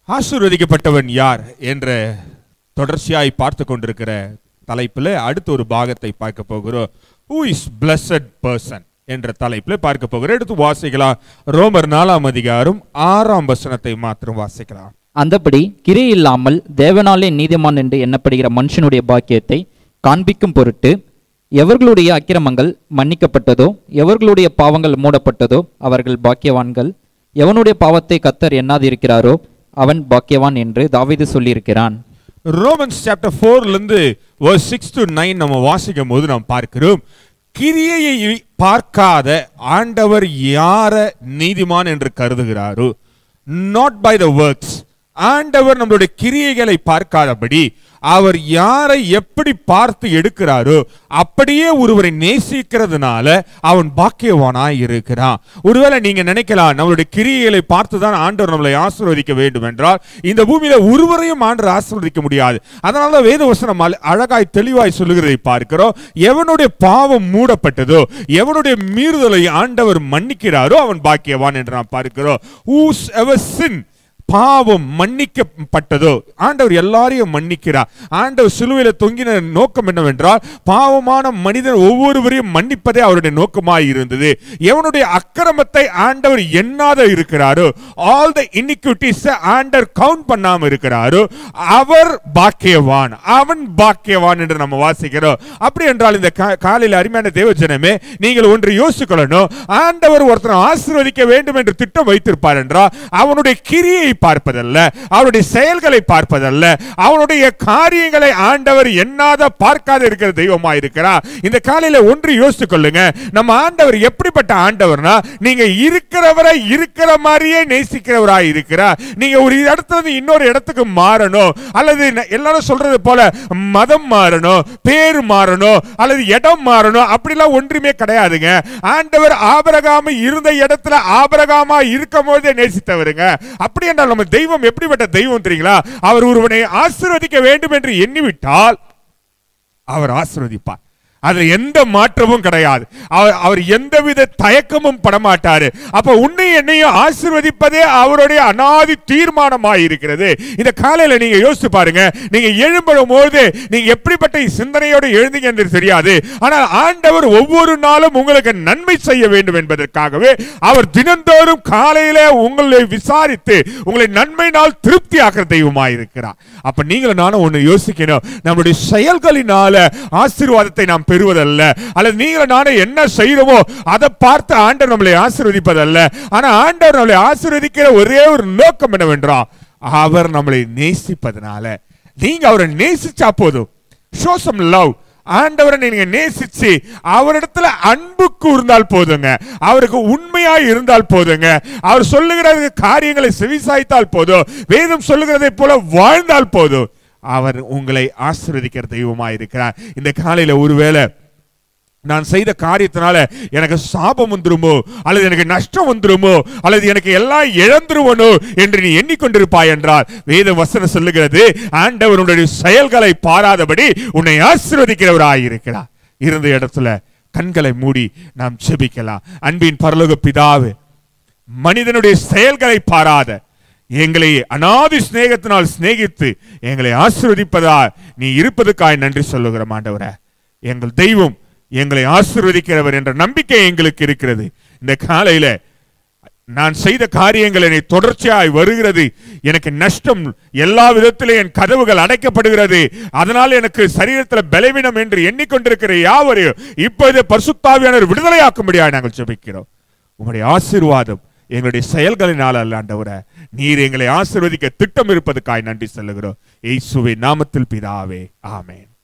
ஆசீர்வதிக்கப்பட்டவன் யார் என்ற தொடர்ச்சியாய் பார்த்து கொண்டிருக்கிற தலைப்பில் அடுத்த ஒரு பாகத்தை பார்க்க போகிறோம் ஹூ இஸ் பிளஸட் பர்சன் என்ற தலைப்பில் பார்க்க போகிறோம் எடுத்து வாசிக்கலாம் ரோமர் நாலாம் அதிகாரம் ஆறாம் வசனத்தை மாத்திரம் வாசிக்கலாம் அந்தபடி கிரி இல்லாமல் தேவனாலே நீதிமான் என்று எண்ணப்படுகிற மனுஷனுடைய பாக்கியத்தை காண்பிக்கும் பொருட்டு எவர்களுடைய அக்கிரமங்கள் மன்னிக்கப்பட்டதோ எவர்களுடைய பாவங்கள் மூடப்பட்டதோ அவர்கள் பாக்கியவான்கள் எவனுடைய பாவத்தை கத்தர் எண்ணாதிருக்கிறாரோ அவன் பாக்கியவான் என்று தாவீது சொல்லியிருக்கிறான் ரோமன்ஸ் சாப்டர் ஃபோர்லேருந்து ஒரு சிக்ஸ் டு நைன் நம்ம வாசிக்கும் போது நாம் பார்க்கிறோம் கிரியையை பார்க்காத ஆண்டவர் யார நீதிமான் என்று கருதுகிறாரோ நாட் பை த ஒர்க்ஸ் ஆண்டவர் நம்மளுடைய கிரியைகளை பார்க்காதபடி அவர் யாரை எப்படி பார்த்து எடுக்கிறாரோ அப்படியே ஒருவரை நேசிக்கிறதுனால அவன் பாக்கியவானாய் இருக்கிறான் ஒருவேளை நீங்க நினைக்கலாம் நம்மளுடைய கிரியைகளை பார்த்து தான் ஆண்டவர் நம்மளை ஆசீர்வதிக்க வேண்டும் என்றால் இந்த பூமியில ஒருவரையும் ஆண்டவர் ஆசீர்வதிக்க முடியாது அதனால தான் வேத வசனம் அழ- அழகாய் தெளிவாய் சொல்லுகிறதை பார்க்கிறோம் எவனுடைய பாவம் மூடப்பட்டதோ எவனுடைய மீறுதலை ஆண்டவர் மன்னிக்கிறாரோ அவன் பாக்கியவான் என்று நாம் பார்க்கிறோம் whose ever sin பாவம் மன்னிக்கப்பட்டதோ ஆண்டவர் எல்லாரையும் மன்னிக்கிறார் ஆண்டவர் சிலுவையில தொங்கின நோக்கம் என்னவென்றால் பாவமான மனிதன் ஒவ்வொருவரையும் மன்னிப்பதே அவருடைய நோக்கமாய் இருந்தது எவனுடைய அக்கிரமத்தை ஆண்டவர் எண்ணாத இருக்கிறாரோ ஆல் த இனிக்விட்டிஸ் ஆண்டவர் கவுண்ட் பண்ணாம இருக்கிறாரோ அவர் பாக்கியவான் அவன் பாக்கியவான் என்று நம்ம வாசிக்கிறோம் அப்படி என்றால் இந்த கா- காலையில் அருமையான தேவஜனமே நீங்கள் ஒன்று யோசிக்கணும் ஆண்டவர் ஒருத்தனை ஆசீர்வதிக்க வேண்டும் என்று திட்டம் வைத்திருப்பார் என்றால் அவனுடைய கிரியை பார்ப்பதல்ல அவனுடைய செயல்களை பார்ப்பதல்ல அவனுடைய காரியங்களை ஆண்டவர் எண்ணாத பார்க்காத இருக்கிற தெய்வமா இருக்கிறார் இந்த காலையில ஒன்று யோசித்துக் கொள்ளுங்க நம்ம ஆண்டவர் எப்படிப்பட்ட ஆண்டவர்னா நீங்க இருக்கிறவரை இருக்கிற மாதிரியே நேசிக்கிறவராய் இருக்கிறார் நீங்க ஒரு இடத்துல இருந்து இன்னொரு இடத்துக்கு மாறணும் அல்லது ந- எல்லாரும் சொல்றது போல மதம் மாறணும் பேர் மாறணும் அல்லது இடம் மாறணும் அப்படிலாம் ஒன்றுமே கிடையாதுங்க ஆண்டவர் ஆபரகாம இருந்த இடத்துல ஆபரகாமா இருக்கும் போதே நேசித்தவருங்க அப்படி என்றால் நம்ம தெய்வம் எப்படிப்பட்ட தெய்வம் தெரியுங்களா அவர் ஒருவனை ஆசீர்வதிக்க வேண்டும் என்று எண்ணிவிட்டால் அவர் ஆசீர்வதிப்பார் அதுல எந்த மாற்றமும் கிடையாது அவர் அவர் எந்தவித தயக்கமும் படமாட்டாரு அப்ப உன்னை என்னையும் ஆசீர்வதிப்பதே அவருடைய அனாதி தீர்மானமாய் இருக்கிறது இந்த காலையில நீங்க யோசிச்சு பாருங்க நீங்க எழும்படும் போது நீங்க எப்படிப்பட்ட சிந்தனையோடு எழுந்தீங்க என்று தெரியாது ஆனால் ஆண்டவர் ஒவ்வொரு நாளும் உங்களுக்கு நன்மை செய்ய வேண்டும் என்பதற்காகவே அவர் தினந்தோறும் காலையில உங்களை விசாரித்து உங்களை நன்மை நாள் திருப்தி ஆக்கிற தெய்வமாய் இருக்கிறார் அப்ப நீங்களும் நானும் ஒண்ணு யோசிக்கணும் நம்முடைய செயல்களினால ஆசீர்வாதத்தை நாம் பெறுவதல்ல அல்லது நீங்களும் நானும் என்ன செய்யறோமோ அதை பார்த்து ஆண்டவர் நம்மளை ஆசீர்வதிப்பதல்ல ஆனா ஆண்டவர் நம்மளை ஆசீர்வதிக்கிற ஒரே ஒரு நோக்கம் என்னவென்றால் அவர் நம்மளை நேசிப்பதனால நீங்க அவரை நேசிச்சா போதும் ஷோ சம் லவ் ஆண்டவரை நீங்க நேசிச்சு அவரிடத்துல அன்பு கூர்ந்தால் போதுங்க அவருக்கு உண்மையா இருந்தால் போதுங்க அவர் சொல்லுகிற காரியங்களை செவிசாய்த்தால் போதும் வேதம் சொல்லுகிறதை போல வாழ்ந்தால் போதும் அவர் உங்களை ஆசீர்வதிக்கிற தெய்வமா இருக்கிறார் இந்த காலையில ஒருவேளை நான் செய்த காரியத்தினால எனக்கு சாபம் வந்துருமோ அல்லது எனக்கு நஷ்டம் வந்துருமோ அல்லது எனக்கு எல்லாம் இழந்துருவனோ என்று நீ எண்ணிக்கொண்டிருப்பாய் என்றால் வேத வசனம் சொல்லுகிறது ஆண்டவர் உன்னுடைய செயல்களை பாராதபடி உன்னை ஆசீர்வதிக்கிறவராயிருக்கிறார் இருந்த இடத்துல கண்களை மூடி நாம் செபிக்கலாம் அன்பின் பரலோக பிதாவே மனிதனுடைய செயல்களை பாராத எங்களை அனாதி சிநேகத்தினால் சிநேகித்து எங்களை ஆசீர்வதிப்பதா நீ இருப்பதுக்காய் நன்றி சொல்லுகிற ஆண்டவரே எங்கள் தெய்வம் எங்களை ஆசீர்வதிக்கிறவர் என்ற நம்பிக்கை எங்களுக்கு இருக்கிறது இந்த காலையில நான் செய்த காரியங்கள் என்னை தொடர்ச்சியாய் வருகிறது எனக்கு நஷ்டம் எல்லா விதத்திலும் என் கதவுகள் அடைக்கப்படுகிறது அதனால் எனக்கு சரீரத்தில் பலவீனம் என்று எண்ணிக்கொண்டிருக்கிற யாவரையும் இப்போது பரிசுத்தாவியானவர் விடுதலையாக்கும்படியாக நாங்கள் ஜெபிக்கிறோம் உங்களுடைய ஆசீர்வாதம் எங்களுடைய செயல்களினால் அல்ல ஆண்டவரே நீர் எங்களை ஆசீர்வதிக்க திட்டம் இருப்பதுக்காய் நன்றி சொல்லுகிறோம் இயேசுவின் நாமத்தில் பிதாவே ஆமென்